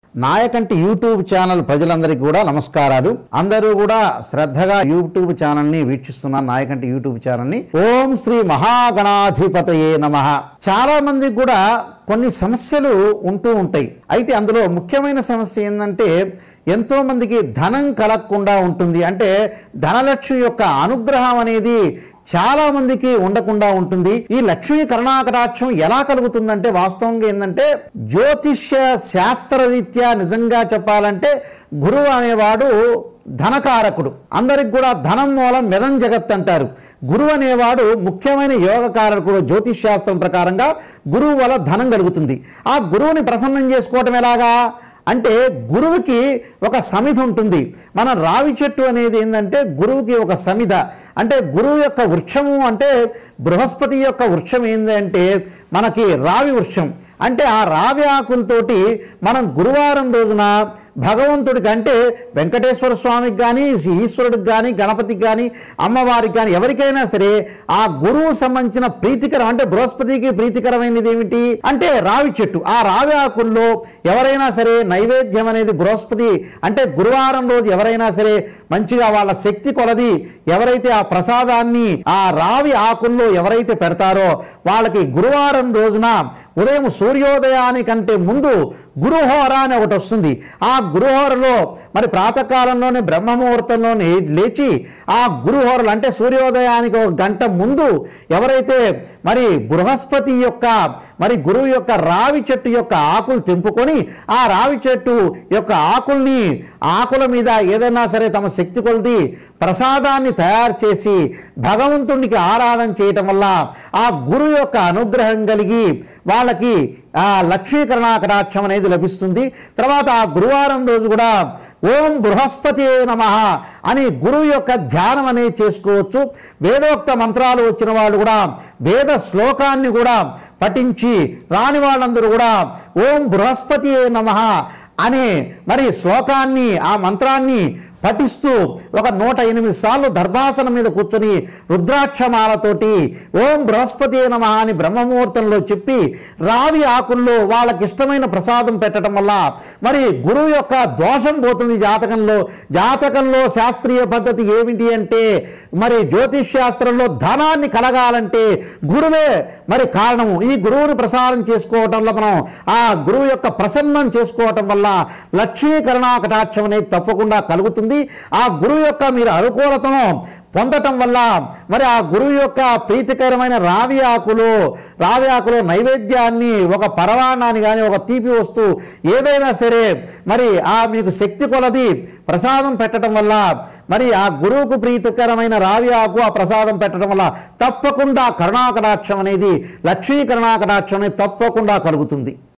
Nayakanti YouTube channel ప్రజలందరికీ కూడా నమస్కారాలు అందరూ కూడా శ్రద్ధగా యూట్యూబ్ ఛానల్ ని వీక్షిస్తున్న నాయకంటి యూట్యూబ్ ఛానల్ ని ఓం శ్రీ మహాగణాధిపతయే నమ చాలా మందికి కూడా కొన్ని సమస్యలు ఉంటూ ఉంటాయి అయితే అందులో ముఖ్యమైన సమస్య ఏంటంటే ఎంతో మందికి ధనం కలగకుండా ఉంటుంది అంటే ధనలక్ష్మి యొక్క అనుగ్రహం అనేది చాలా మందికి ఉండకుండా ఉంటుంది ఈ లక్ష్మీ కరుణాకటాక్షం ఎలా కలుగుతుందంటే వాస్తవంగా ఏంటంటే జ్యోతిష్య శాస్త్రరీత్యా నిజంగా చెప్పాలంటే గురువు అనేవాడు ధనకారకుడు అందరికి కూడా ధనం మూలం మెదం జగత్ అంటారు గురువు అనేవాడు ముఖ్యమైన యోగకారకుడు జ్యోతిష్ శాస్త్రం ప్రకారంగా గురువు వల్ల ధనం కలుగుతుంది ఆ గురువుని ప్రసన్నం చేసుకోవటం ఎలాగా అంటే గురువుకి ఒక సమిధ ఉంటుంది మన రావి చెట్టు అనేది ఏంటంటే గురువుకి ఒక సమిధ అంటే గురువు యొక్క వృక్షము అంటే బృహస్పతి యొక్క వృక్షం ఏంటంటే మనకి రావి వృక్షం అంటే ఆ రావి ఆకులతోటి మనం గురువారం రోజున భగవంతుడికి అంటే వెంకటేశ్వర స్వామికి కానీ ఈశ్వరుడికి కానీ గణపతికి కానీ అమ్మవారికి కానీ ఎవరికైనా సరే ఆ గురువు సంబంధించిన ప్రీతికరం అంటే బృహస్పతికి ప్రీతికరమైనది ఏమిటి అంటే రావి చెట్టు ఆ రావి ఆకుల్లో ఎవరైనా సరే నైవేద్యం అనేది బృహస్పతి అంటే గురువారం రోజు ఎవరైనా సరే మంచిగా వాళ్ళ శక్తి కొలది ఎవరైతే ఆ ప్రసాదాన్ని ఆ రావి ఆకుల్లో ఎవరైతే పెడతారో వాళ్ళకి గురువారం రోజున ఉదయం సూర్యోదయానికంటే ముందు గురుహోర అని ఒకటి వస్తుంది ఆ గురుహోరలో మరి ప్రాతకాలంలోనే బ్రహ్మముహూర్తంలోనే లేచి ఆ గురుహోరలు అంటే సూర్యోదయానికి ఒక గంట ముందు ఎవరైతే మరి బృహస్పతి యొక్క మరి గురువు యొక్క రావి చెట్టు యొక్క ఆకులు తెంపుకొని ఆ రావి చెట్టు యొక్క ఆకుల్ని ఆకుల మీద ఏదైనా సరే తమ శక్తి కొలిది ప్రసాదాన్ని తయారు చేసి భగవంతునికి ఆరాధన చేయటం వల్ల ఆ గురువు యొక్క అనుగ్రహం కలిగి వాళ్ళకి ఆ లక్ష్మీకరణ కటాక్షం అనేది లభిస్తుంది తర్వాత ఆ గురువారం రోజు కూడా ఓం బృహస్పతి నమ అని గురువు యొక్క ధ్యానం అనేది చేసుకోవచ్చు వేదోక్త మంత్రాలు వచ్చిన వాళ్ళు కూడా వేద శ్లోకాన్ని కూడా పఠించి రాని వాళ్ళందరూ కూడా ఓం బృహస్పతి నమ అనే మరి శ్లోకాన్ని ఆ మంత్రాన్ని పఠిస్తూ ఒక నూట ఎనిమిది సార్లు దర్భాసనం మీద కూర్చొని రుద్రాక్షమాలతోటి ఓం బృహస్పతి నమ అని బ్రహ్మముహూర్తంలో చెప్పి రావి ఆకుల్లో వాళ్ళకి ఇష్టమైన ప్రసాదం పెట్టడం వల్ల మరి గురువు యొక్క దోషం పోతుంది జాతకంలో జాతకంలో శాస్త్రీయ పద్ధతి ఏమిటి అంటే మరి జ్యోతిష్ శాస్త్రంలో ధనాన్ని కలగాలంటే గురువే మరి కారణము ఈ గురువుని ప్రసారం చేసుకోవటం వల్ల మనం ఆ గురువు యొక్క ప్రసన్నం చేసుకోవటం వల్ల లక్ష్మీకరణా కటాక్షం అనేది తప్పకుండా కలుగుతుంది ఆ గురువు యొక్క మీరు అనుకూలతను పొందటం వల్ల మరి ఆ గురువు యొక్క ప్రీతికరమైన రావి ఆకులు రావి ఆకులు నైవేద్యాన్ని ఒక పరవాణాన్ని కానీ ఒక తీపి వస్తువు ఏదైనా సరే మరి ఆ మీకు శక్తి కొలది ప్రసాదం పెట్టడం వల్ల మరి ఆ గురువుకు ప్రీతికరమైన రావి ఆకు ఆ ప్రసాదం పెట్టడం వల్ల తప్పకుండా కరుణాకటాక్షం అనేది లక్ష్మీ కరుణాకటాక్షం అనేది తప్పకుండా కలుగుతుంది